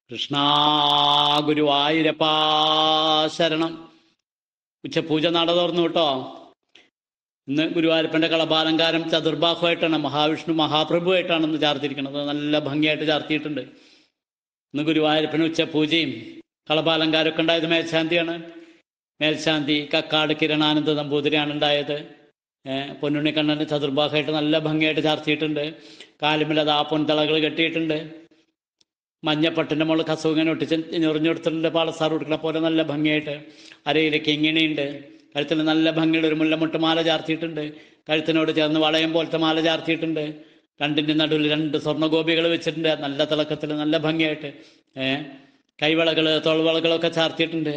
കൃഷ്ണ ഗുരുവായൂരപ്പാ ശരണം ഉച്ചപൂജ നട തുറന്നു കേട്ടോ ഇന്ന് ഗുരുവായൂരപ്പന്റെ കളഭാലങ്കാരം ചതുർബാഹുവായിട്ടാണ് മഹാവിഷ്ണു മഹാപ്രഭുവായിട്ടാണ് ഇന്ന് ചാർത്തിരിക്കുന്നത് നല്ല ഭംഗിയായിട്ട് ചാർത്തിയിട്ടുണ്ട് ഇന്ന് ഗുരുവായൂരപ്പന് ഉച്ചപൂജയും കളഭാലങ്കാരമൊക്കെ ഉണ്ടായത് മേൽശാന്തിയാണ് മേൽശാന്തി കക്കാട് കിരണാനന്ദ നമ്പൂതിരിയാണ് ഉണ്ടായത് ഏഹ് പൊന്നുണ്ണിക്കണ്ണന് ചതുർബാഹമായിട്ട് നല്ല ഭംഗിയായിട്ട് ചാർത്തിയിട്ടുണ്ട് കാലുമിലത് ആ പൊൻതളകൾ കെട്ടിയിട്ടുണ്ട് മഞ്ഞപ്പട്ടിൻ്റെ മുകളിൽ കസുവിങ്ങനെ ഒട്ടിച്ച് ഞൊറിഞ്ഞെടുത്തിട്ടുണ്ട് പാളസാർ കൊടുക്കണ പോലെ നല്ല ഭംഗിയായിട്ട് അരയിലേക്ക് ഇങ്ങനെയുണ്ട് കഴുത്തിൽ നല്ല ഭംഗിയുള്ള ഒരു മുല്ലമുട്ട് മാല ചാർത്തിയിട്ടുണ്ട് കഴുത്തിനോട് ചേർന്ന് വളയം പോലത്തെ മാല ചാർത്തിയിട്ടുണ്ട് രണ്ടിൻ്റെ നടുവിൽ രണ്ട് സ്വർണ്ണഗോപികൾ വെച്ചിട്ടുണ്ട് നല്ല തിളക്കത്തിൽ നല്ല ഭംഗിയായിട്ട് ഏഹ് കൈവളകൾ തോൾവളകളൊക്കെ ചാർത്തിയിട്ടുണ്ട്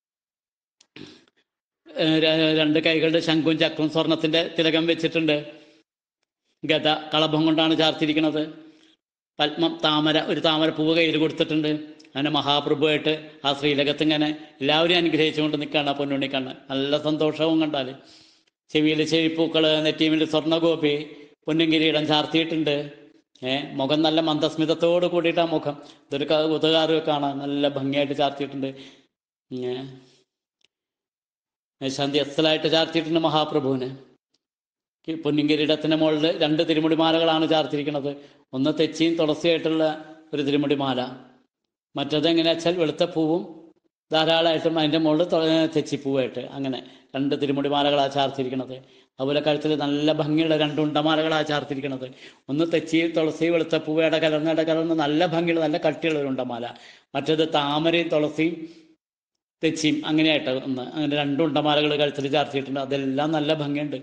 ഏഹ് ര- രണ്ട് കൈകളുടെ ശംഖും ചക്രവും സ്വർണത്തിന്റെ തിലകം വെച്ചിട്ടുണ്ട് ഗത കളഭം കൊണ്ടാണ് ചാർത്തിരിക്കുന്നത് പത്മം താമര ഒരു താമര പൂവ് കയ്യിൽ കൊടുത്തിട്ടുണ്ട് അങ്ങനെ മഹാപ്രഭുവായിട്ട് ആ ശ്രീലകത്ത് ഇങ്ങനെ എല്ലാവരും അനുഗ്രഹിച്ചുകൊണ്ട് നിൽക്കുകയാണ് ആ പൊന്നുണ്ണിക്കണ്ണ് നല്ല സന്തോഷവും കണ്ടാൽ ചെവിയിൽ ചെവിപ്പൂക്കള് നെറ്റിയിൽ സ്വർണ്ണഗോപി പൊന്നും കിരീടം ചാർത്തിയിട്ടുണ്ട് ഏഹ് മുഖം നല്ല മന്ദസ്മിതത്തോട് കൂടിയിട്ട് ആ മുഖം ഇതൊരു ഉതകാറ് കാണാൻ നല്ല ഭംഗിയായിട്ട് ചാർത്തിയിട്ടുണ്ട് ഏഹ് മേശാന്തി അസലായിട്ട് ചാർത്തിയിട്ടുണ്ട് മഹാപ്രഭുവിന് കി- പൊന്നിൻ കിരീടത്തിന്റെ മുകളിൽ രണ്ട് തിരുമുടിമാലകളാണ് ചാർത്തിരിക്കുന്നത് ഒന്ന് തെച്ചിയും തുളസിയായിട്ടുള്ള ഒരു തിരുമുടിമാല മറ്റത് എങ്ങനെയാ വെച്ചാൽ വെളുത്ത പൂവും ധാരാളമായിട്ടും അതിൻ്റെ മുകളിൽ തൊ- തെച്ചിപ്പൂവായിട്ട് അങ്ങനെ രണ്ട് തിരുമുടിമാലകളാണ് ചാർത്തിരിക്കുന്നത് അതുപോലെ കഴുത്തിൽ നല്ല ഭംഗിയുള്ള രണ്ട് ഉണ്ടമാലകളാണ് ചാർത്തിരിക്കുന്നത് ഒന്ന് തെച്ചി തുളസി വെളുത്ത പൂവയുടെ കലർന്ന ഇട കലർന്ന് നല്ല ഭംഗിയുള്ള നല്ല കട്ടിയുള്ള ഒരു ഉണ്ടമാല മറ്റേത് താമരയും തുളസിയും തെച്ചിയും അങ്ങനെയായിട്ട് ഒന്ന് അങ്ങനെ രണ്ട് ഉണ്ടമാലകൾ കഴുത്തിൽ ചാർത്തിയിട്ടുണ്ട് അതെല്ലാം നല്ല ഭംഗിയുണ്ട്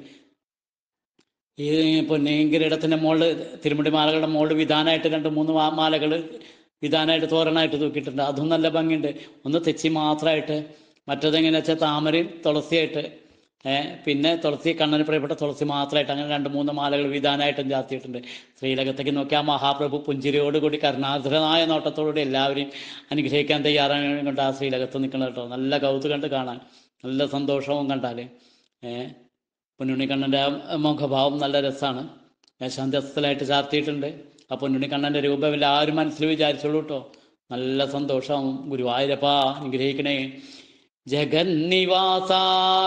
ഈ പൊന്നിയും കിരീടത്തിന്റെ മുകളിൽ തിരുമുടി മാലകളുടെ മുകളിൽ വിധാനമായിട്ട് രണ്ട് മൂന്ന് മാലകൾ വിധാനമായിട്ട് തോരണമായിട്ട് തൂക്കിയിട്ടുണ്ട് അതും നല്ല ഭംഗിയുണ്ട് ഒന്ന് തെച്ചി മാത്രമായിട്ട് മറ്റതെങ്ങനെയാ വെച്ചാൽ താമരയും തുളസിയായിട്ട് ഏഹ് പിന്നെ തുളസി കണ്ണന് പ്രിയപ്പെട്ട തുളസി മാത്രമായിട്ട് അങ്ങനെ രണ്ട് മൂന്ന് മാലകൾ വിധാനമായിട്ടും ചാർത്തിയിട്ടുണ്ട് ശ്രീലകത്തേക്ക് നോക്കി ആ മഹാപ്രഭു പുഞ്ചിരിയോടുകൂടി കരുണാർദ്രനായ നോട്ടത്തോടുകൂടി എല്ലാവരെയും അനുഗ്രഹിക്കാൻ തയ്യാറാണ് കൊണ്ട് ആ ശ്രീലകത്ത് നിൽക്കണം കേട്ടോ നല്ല കൗതുകം കണ്ട് കാണാൻ നല്ല സന്തോഷവും കണ്ടാൽ ഏഹ് പൊന്നുണ്ണിക്കണ്ണൻ്റെ ആ മുഖഭാവം നല്ല രസമാണ് ശാന്തി അസ്ഥലായിട്ട് ചാർത്തിയിട്ടുണ്ട് ആ പൊന്നുണ്ണിക്കണ്ണൻ്റെ രൂപം എല്ലാവരും മനസ്സിൽ വിചാരിച്ചോളൂ കേട്ടോ നല്ല സന്തോഷം ഗുരുവായൂരപ്പ അനുഗ്രഹിക്കണേ ജഗന്നിവാസ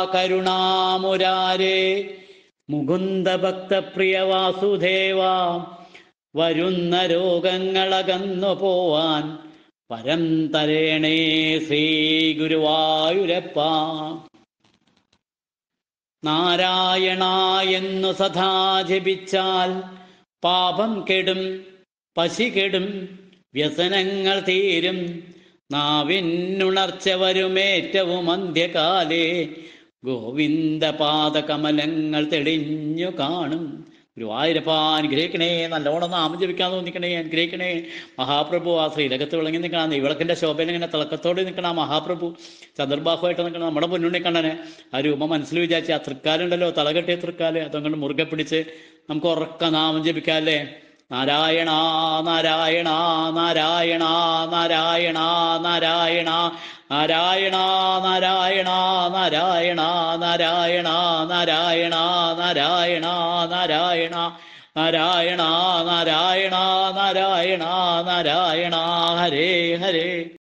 കരുണാമുരാരേ മുകുന്ദ ഭക്തപ്രിയ വാസുദേവ വരുന്ന രോഗങ്ങളകന്നു പോവാൻ പരം തരേണേ ശ്രീ ഗുരുവായൂരപ്പ നാരായണ എന്നു സദാ ജപിച്ചാൽ പാപം കെടും പശി കെടും വ്യസനങ്ങൾ തീരും നാവിനുണർച്ച വരുമേറ്റവും അന്ത്യകാലേ ഗോവിന്ദ പാദകമലങ്ങൾ തെളിഞ്ഞു കാണും ഗുരുവായൂരപ്പ അനുഗ്രഹിക്കണേ നല്ലോണം നാമം ജപിക്കാൻ തോന്നിക്കണേ അനുഗ്രഹിക്കണേ മഹാപ്രഭു ആ ശ്രീലകത്ത് വിളങ്ങി നിൽക്കണം നെയ്വിളക്കിന്റെ ശോഭയിൽ ഇങ്ങനെ തിളക്കത്തോടെ നിൽക്കണം ആ മഹാപ്രഭു ചതുർബാഹുവായിട്ട് നിൽക്കണം നമ്മുടെ മുന്നുണ്ണി കണ്ണനെ ആ രൂപം മനസ്സിൽ വിചാരിച്ച് ആ തൃക്കാലുണ്ടല്ലോ തലകെട്ടിയ തൃക്കാല് അതങ്ങോട്ട് മുറുകെ പിടിച്ച് നമുക്ക് ഉറക്ക നാമം ജപിക്കാല്ലേ നാരായണ നാരായണ നാരായണ നാരായണ നാരായണ നാരായണ നാരായണ നാരായണ നാരായണ നാരായണ നാരായണ നാരായണ നാരായണ നാരായണ നാരായണ നാരായണ ഹരേ ഹരേ